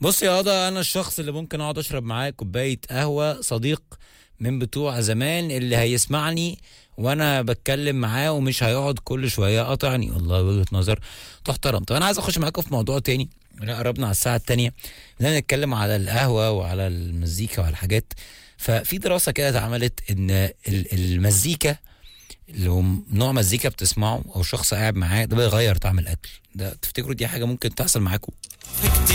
بص يا هذا انا الشخص اللي ممكن اقعد اشرب معاه كوبايه قهوه صديق من بتوع زمان اللي هيسمعني وانا بتكلم معاه ومش هيقعد كل شويه قاطعني والله وجهه نظر تحترم طب انا عايز اخش معاكم في موضوع تاني لا قربنا على الساعه التانية بدنا نتكلم على القهوه وعلى المزيكا وعلى الحاجات ففي دراسه كده اتعملت ان ال- المزيكا اللي هو نوع مزيكا بتسمعه او شخص قاعد معاه ده بيغير طعم الاكل ده تفتكروا دي حاجه ممكن تحصل معاكم في كتير